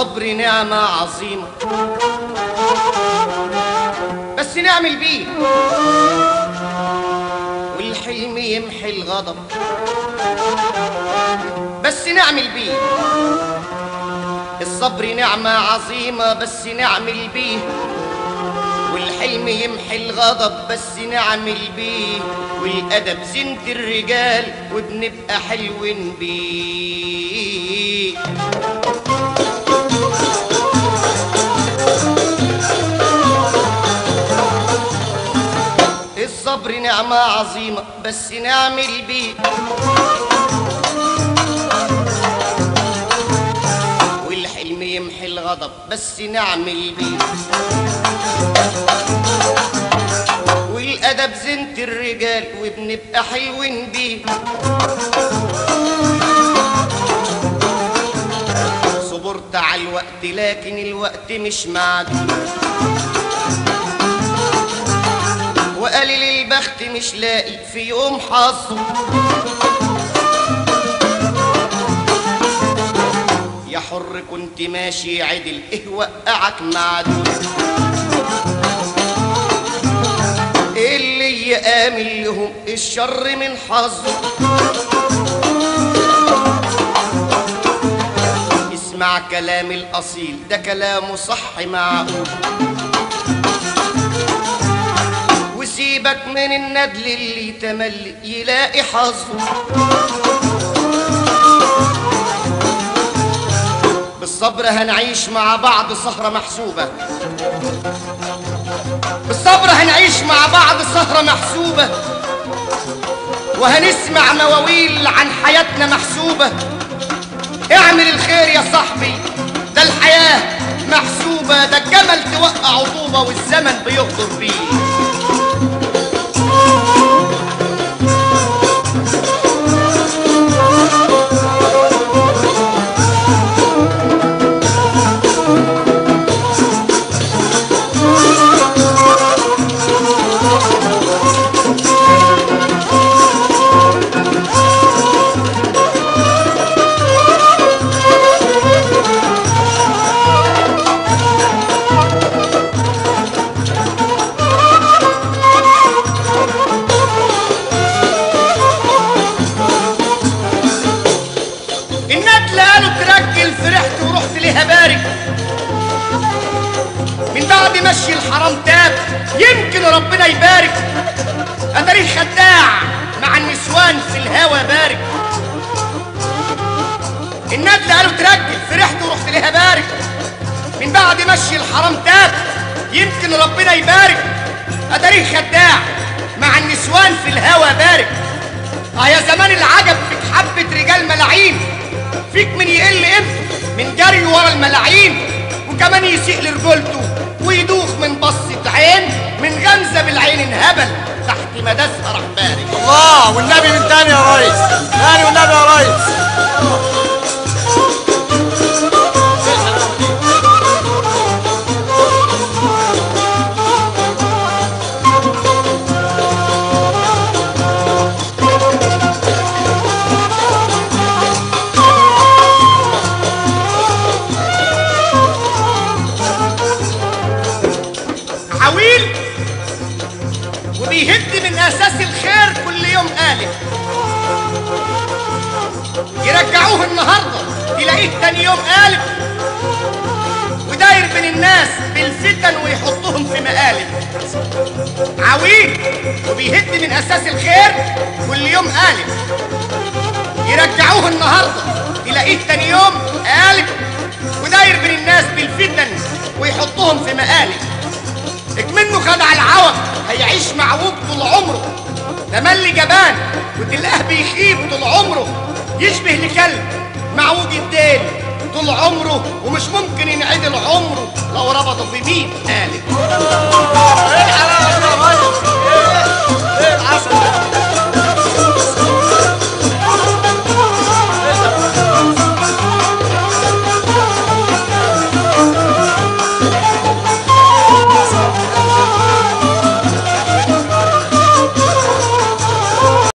الصبر نعمة عظيمة بس نعمل بيه والحلم يمحي الغضب بس نعمل بيه الصبر نعمة عظيمة بس نعمل بيه والحلم يمحي الغضب بس نعمل بيه والأدب زينة الرجال وبنبقى حلوين بيه الصبر نعمة عظيمة بس نعمل بيه والحلم يمحي الغضب بس نعمل بيه والأدب زينة الرجال وبنبقى حلوين بيه صبرت على الوقت لكن الوقت مش معدود وقليل البخت مش لاقي في يوم حظه يا حر كنت ماشي عدل ايه وقعك معدود اللي يآمن لهم الشر من حظه اسمع كلام الأصيل ده كلامه صح معقول وسيبك من الندل اللي تملي يلاقي حظه بالصبر هنعيش مع بعض سهرة محسوبة بالصبر هنعيش مع بعض سهرة محسوبة وهنسمع مواويل عن حياتنا محسوبة اعمل الخير يا صاحبي ده الحياة محسوبة ده الجمل توقع عطوبة والزمن بيغدر بيه الندل قالوا ترجل فرحت ورحت ليها بارك من بعد مشي الحرام تاب يمكن ربنا يبارك اتاريه خداع مع النسوان في الهوى بارك الندل قالوا ترجل فرحت ورحت ليها بارك من بعد مشي الحرام تاب يمكن ربنا يبارك اتاريه خداع مع النسوان في الهوى بارك اه يا زمان العجب فيك حبة رجال ملاعين فيك من يقل قيمته من جري ورا الملاعين وكمان يسيء لرجولته ويدوخ من بصة عين من غمزة بالعين انهبل تحت مداسها راح بارك الله والنبي من تاني يا ريس تاني والنبي يا ريس عويل وبيهد من اساس الخير كل يوم قالب يرجعوه النهارده تلاقيه تاني يوم قالب وداير بين الناس بالفتن ويحطهم في مقالب عويل وبيهد من اساس الخير كل يوم قالب يرجعوه النهارده تلاقيه تاني يوم قالب وداير بين الناس بالفتن ويحطهم في مقالب اكمنه خدع العوض هيعيش معوج طول عمره ده ملي جبان وتلقاه بيخيب طول عمره يشبه لكلب معوج الديل طول عمره ومش ممكن ينعدل عمره لو ربطه في مين قالب ايه الحلاوه دي يا ريس